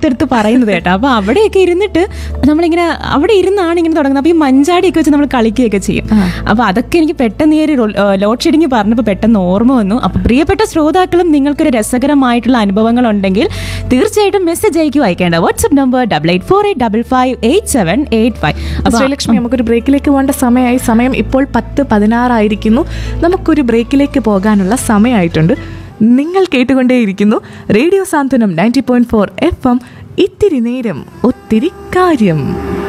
എടുത്തെടുത്ത് പറയുന്നത് കേട്ടോ അപ്പൊ അവിടെയൊക്കെ ഇരുന്നിട്ട് നമ്മളിങ്ങനെ അവിടെ ഇരുന്നാണ് ഇങ്ങനെ തുടങ്ങുന്നത് അപ്പൊ ഈ മഞ്ചാടിയൊക്കെ വെച്ച് നമ്മൾ കളിക്കുകയൊക്കെ ചെയ്യും അപ്പൊ അതൊക്കെ എനിക്ക് പെട്ടെന്ന് ഈ ഒരു ലോഡ് ഷെഡിങ് പറഞ്ഞപ്പോൾ പെട്ടെന്ന് ഓർമ്മ വന്നു അപ്പൊ പ്രിയപ്പെട്ട ശ്രോതാക്കളും നിങ്ങൾക്കൊരു രസകരമായിട്ടുള്ള അനുഭവങ്ങൾ ഉണ്ടെങ്കിൽ തീർച്ചയായിട്ടും മെസ്സേജ് അയക്കും അയക്കേണ്ട WhatsApp number double eight four eight double five eight seven eight five അപ്പൊ ശ്രീലക്ഷ്മി നമുക്കൊരു ബ്രേക്കിലേക്ക് പോകേണ്ട സമയമായി സമയം ഇപ്പോൾ പത്ത് പതിനാറായിരിക്കുന്നു നമുക്കൊരു ബ്രേക്കിലേക്ക് പോകാനുള്ള സമയമായിട്ടുണ്ട് നിങ്ങൾ കേട്ടുകൊണ്ടേയിരിക്കുന്നു radio Santhwanam ninety point four F M ഇത്തിരി നേരം ഒത്തിരി കാര്യം